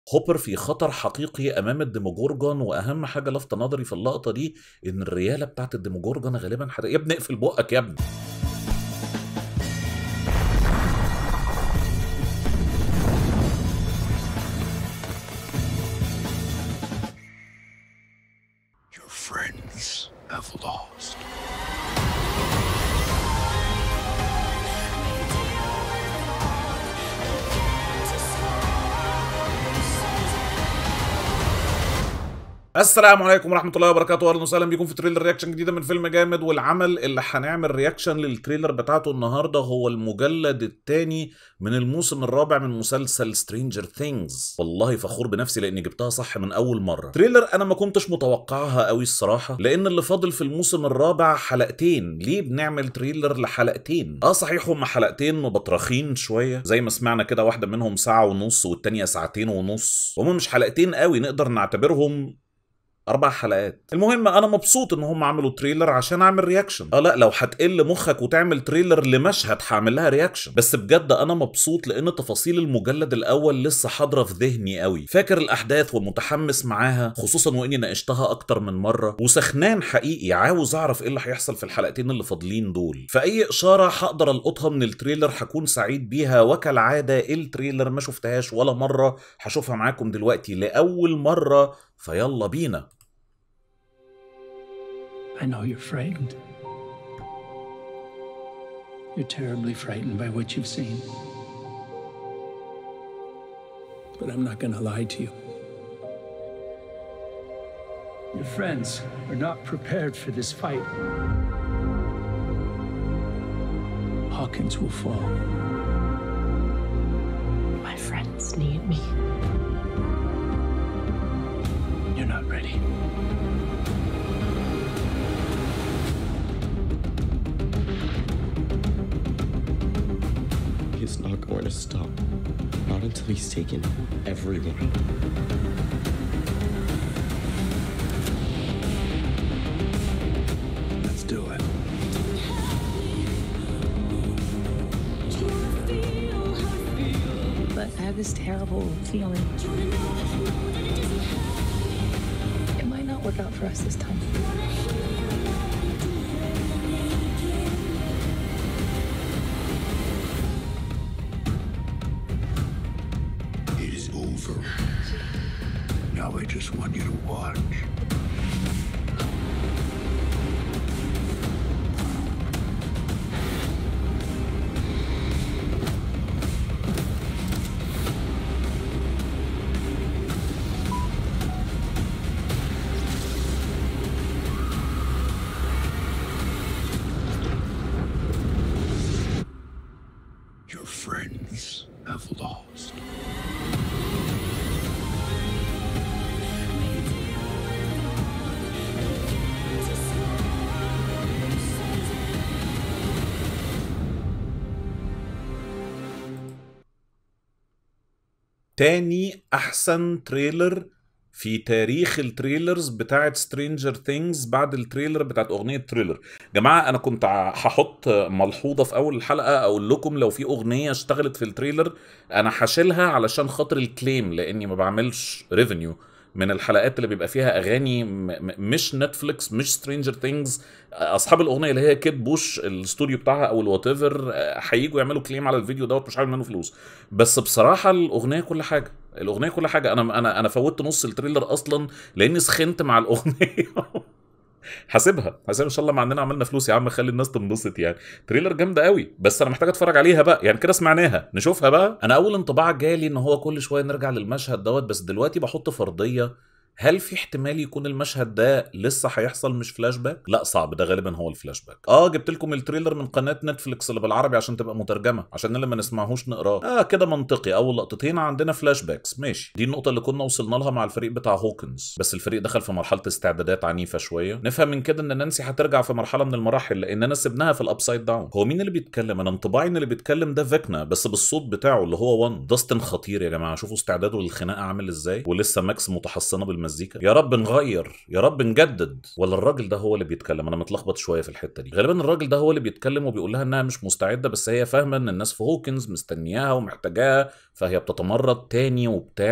هوبر في خطر حقيقي امام الديموجورجون واهم حاجه لفت نظري في اللقطه دي ان الرياله بتاعت الديموجورجون غالبا حد... يا ابني اقفل بقك يا ابني Your friends have lost. السلام عليكم ورحمه الله وبركاته اهلا وسهلا بيكم في تريلر رياكشن جديده من فيلم جامد والعمل اللي هنعمل رياكشن للتريلر بتاعته النهارده هو المجلد الثاني من الموسم الرابع من مسلسل سترينجر ثينجز والله فخور بنفسي لاني جبتها صح من اول مره تريلر انا ما كنتش متوقعها قوي الصراحه لان اللي فاضل في الموسم الرابع حلقتين ليه بنعمل تريلر لحلقتين اه صحيح هم حلقتين مبطرخين شويه زي ما سمعنا كده واحده منهم ساعه ونص والتانيه ساعتين ونص هم مش حلقتين قوي نقدر نعتبرهم اربع حلقات المهم انا مبسوط ان هم عملوا تريلر عشان اعمل رياكشن اه لا لو هتقل مخك وتعمل تريلر لمشهد هعمل لها رياكشن بس بجد انا مبسوط لان تفاصيل المجلد الاول لسه حاضره في ذهني قوي فاكر الاحداث ومتحمس معاها خصوصا واني ناقشتها اكتر من مره وسخنان حقيقي عاوز اعرف ايه اللي هيحصل في الحلقتين اللي فاضلين دول فاي اشاره هقدر القطها من التريلر هكون سعيد بيها وكالعاده التريلر ما شفتهاش ولا مره هشوفها معاكم دلوقتي لاول مره فيلا بينا I know you're frightened. You're terribly frightened by what you've seen. But I'm not going to lie to you. Your friends are not prepared for this fight. Hawkins will fall. My friends need me. You're not ready. He's not going to stop. Not until he's taken everyone. Let's do it. But I have this terrible feeling. It might not work out for us this time. It is over. Now I just want you to watch. Your friends have lost. تاني احسن تريلر في تاريخ التريلرز بتاعت سترينجر ثينجز بعد التريلر بتاعت اغنيه تريلر جماعه انا كنت ع- هحط ملحوظه في اول الحلقه اقول لكم لو في اغنيه اشتغلت في التريلر انا هشيلها علشان خاطر الكليم لاني ما بعملش ريفينيو من الحلقات اللي بيبقى فيها اغاني م- م- مش نتفليكس مش سترينجر ثينجز اصحاب الاغنيه اللي هي كيت بوش الاستوديو بتاعها او الوات ايفر هيجوا يعملوا كليم على الفيديو دوت مش عامل منه فلوس بس بصراحه الاغنيه كل حاجه الاغنيه كل حاجه انا انا انا فوتت نص التريلر اصلا لاني سخنت مع الاغنيه حاسبها حاسبها ان شاء الله ما عندنا عملنا فلوس يا عم خلي الناس تنبسط يعني تريلر جامده قوي بس انا محتاج اتفرج عليها بقى يعني كده سمعناها نشوفها بقى انا اول انطباع جالي ان هو كل شويه نرجع للمشهد دوت بس دلوقتي بحط فرضيه هل في احتمال يكون المشهد ده لسه هيحصل مش فلاش باك؟ لا صعب ده غالبا هو الفلاش باك. اه جبت لكم التريلر من قناه نتفليكس اللي بالعربي عشان تبقى مترجمه عشان اللي ما نسمعهوش نقراه. اه كده منطقي اول لقطتين عندنا فلاش باكس ماشي. دي النقطه اللي كنا وصلنا لها مع الفريق بتاع هوكنز بس الفريق دخل في مرحله استعدادات عنيفه شويه. نفهم من كده ان نانسي هترجع في مرحله من المراحل لاننا سبناها في الابسايد داون. هو مين اللي بيتكلم؟ انا انطباعي ان اللي بيتكلم ده فيكنا بس بالصوت بتاعه اللي هو وان. داستن خطير يا جماعه شوفوا استعداده للخناقه عامل ازاي ولسه ماكس متحصنه بالمزيكا. يا رب نغير يا رب نجدد ولا الراجل ده هو اللي بيتكلم انا متلخبط شويه في الحته دي غالبا الراجل ده هو اللي بيتكلم وبيقول لها انها مش مستعده بس هي فاهمه ان الناس في هوكنز مستنياها ومحتاجاها فهي بتتمرد تاني وبتاع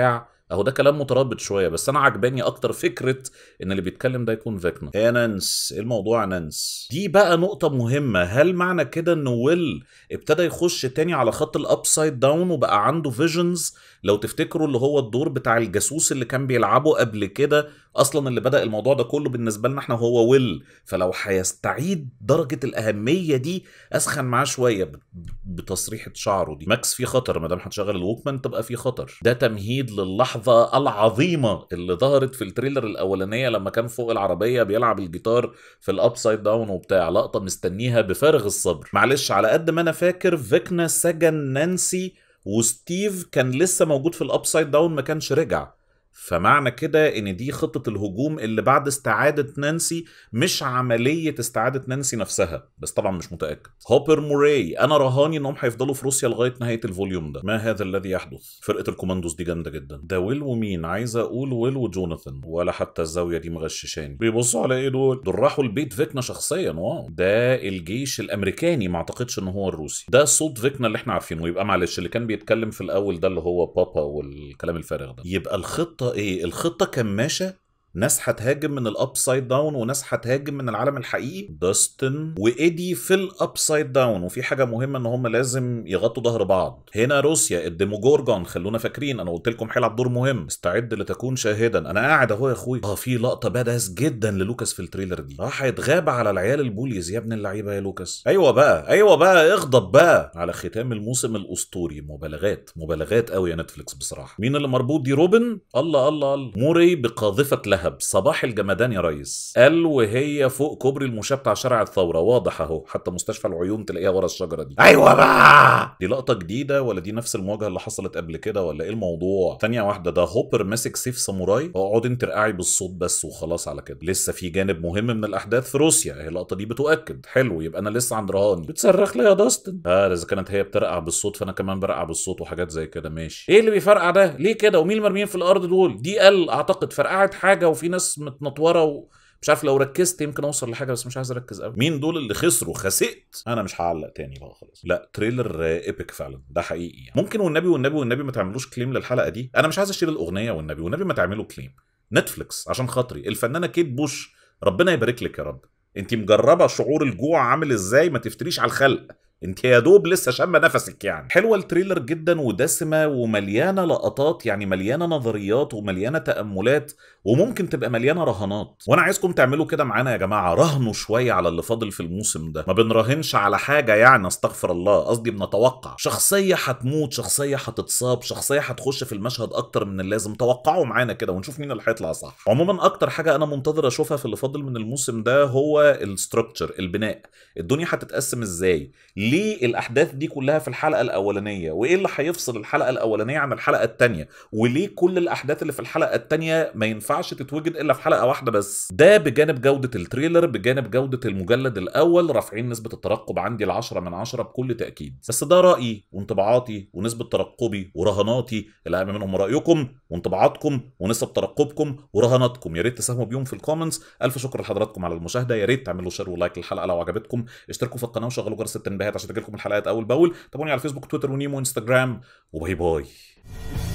اهو ده كلام مترابط شويه بس انا عجباني اكتر فكره ان اللي بيتكلم ده يكون فيكنا يا نانس إيه الموضوع يا نانس دي بقى نقطه مهمه هل معنى كده ان ويل ابتدى يخش تاني على خط الابسايد داون وبقى عنده فيجنز لو تفتكروا اللي هو الدور بتاع الجاسوس اللي كان بيلعبه قبل كده اصلا اللي بدا الموضوع ده كله بالنسبه لنا احنا هو ويل فلو هيستعيد درجه الاهميه دي اسخن معاه شويه ب- بتصريحه شعره دي ماكس في خطر ما دام هتشغل الووكمان تبقى في خطر ده تمهيد للحظه العظيمه اللي ظهرت في التريلر الاولانيه لما كان فوق العربيه بيلعب الجيتار في الابسايد داون وبتاع لقطه مستنيها بفارغ الصبر معلش على قد ما انا فاكر فيكنا سجن نانسي وستيف كان لسه موجود في الابسايد داون ما كانش رجع فمعنى كده ان دي خطة الهجوم اللي بعد استعادة نانسي مش عملية استعادة نانسي نفسها بس طبعا مش متأكد هوبر موراي انا رهاني انهم هيفضلوا في روسيا لغاية نهاية الفوليوم ده ما هذا الذي يحدث فرقة الكوماندوز دي جامدة جدا ده ويل ومين عايز اقول ويل وجوناثان ولا حتى الزاوية دي مغششاني بيبصوا على ايه دول دول راحوا البيت فيكنا شخصيا واو ده الجيش الامريكاني ما اعتقدش ان هو الروسي ده صوت فيكنا اللي احنا عارفينه يبقى معلش اللي كان بيتكلم في الاول ده اللي هو بابا والكلام الفارغ ده يبقى الخطه ايه الخطه كماشه ناس هتهاجم من الابسايد داون وناس هتهاجم من العالم الحقيقي داستن وايدي في الابسايد داون وفي حاجه مهمه ان هم لازم يغطوا ظهر بعض هنا روسيا الديموجورجون خلونا فاكرين انا قلت لكم هيلعب دور مهم استعد لتكون شاهدا انا قاعد اهو يا اخوي اه في لقطه باداس جدا للوكاس في التريلر دي راح يتغاب على العيال البوليز يا ابن اللعيبه يا لوكاس ايوه بقى ايوه بقى اغضب بقى على ختام الموسم الاسطوري مبالغات مبالغات قوي يا نتفليكس بصراحه مين اللي مربوط دي روبن الله الله الله موري بقاذفه لهب صباح الجمدان يا ريس قال وهي فوق كوبري المشاة بتاع شارع الثوره واضح اهو حتى مستشفى العيون تلاقيها ورا الشجره دي ايوه بقى دي لقطه جديده ولا دي نفس المواجهه اللي حصلت قبل كده ولا ايه الموضوع ثانيه واحده ده هوبر ماسك سيف ساموراي اقعد انت ارقعي بالصوت بس وخلاص على كده لسه في جانب مهم من الاحداث في روسيا هي اللقطه دي بتؤكد حلو يبقى انا لسه عند رهاني بتصرخ لي يا داستن اه اذا كانت هي بترقع بالصوت فانا كمان برقع بالصوت وحاجات زي كده ماشي ايه اللي بيفرقع ده ليه كده ومين المرميين في الارض دول دي قال اعتقد فرقعت حاجه وفي ناس متنطوره و... مش عارف لو ركزت يمكن اوصل لحاجه بس مش عايز اركز قوي مين دول اللي خسروا خسئت انا مش هعلق تاني بقى خلاص لا تريلر ايبك فعلا ده حقيقي يعني. ممكن والنبي والنبي والنبي ما تعملوش كليم للحلقه دي انا مش عايز اشيل الاغنيه والنبي والنبي ما تعملوا كليم نتفليكس عشان خاطري الفنانه كيت بوش ربنا يبارك لك يا رب انت مجربه شعور الجوع عامل ازاي ما تفتريش على الخلق انت يا دوب لسه شامه نفسك يعني حلوه التريلر جدا ودسمه ومليانه لقطات يعني مليانه نظريات ومليانه تاملات وممكن تبقى مليانه رهانات وانا عايزكم تعملوا كده معانا يا جماعه رهنوا شويه على اللي فاضل في الموسم ده ما بنراهنش على حاجه يعني استغفر الله قصدي بنتوقع شخصيه هتموت شخصيه هتتصاب شخصيه هتخش في المشهد اكتر من اللازم توقعوا معانا كده ونشوف مين اللي هيطلع صح عموما اكتر حاجه انا منتظر اشوفها في اللي فاضل من الموسم ده هو الستراكشر البناء الدنيا هتتقسم ازاي ليه الاحداث دي كلها في الحلقه الاولانيه وايه اللي هيفصل الحلقه الاولانيه عن الحلقه الثانيه وليه كل الاحداث اللي في الحلقه الثانيه ما ينفعش تتوجد الا في حلقه واحده بس ده بجانب جوده التريلر بجانب جوده المجلد الاول رافعين نسبه الترقب عندي ل 10 من 10 بكل تاكيد بس ده رايي وانطباعاتي ونسبه ترقبي ورهاناتي اللي اهم منهم رايكم وانطباعاتكم ونسب ترقبكم ورهاناتكم يا ريت تساهموا بيهم في الكومنتس الف شكر لحضراتكم على المشاهده يا ريت تعملوا شير ولايك للحلقه لو عجبتكم اشتركوا في القناه وشغلوا جرس التنبيهات عشان تجيلكم الحلقات اول باول تابعوني على الفيسبوك تويتر ونيمو وانستجرام وباي باي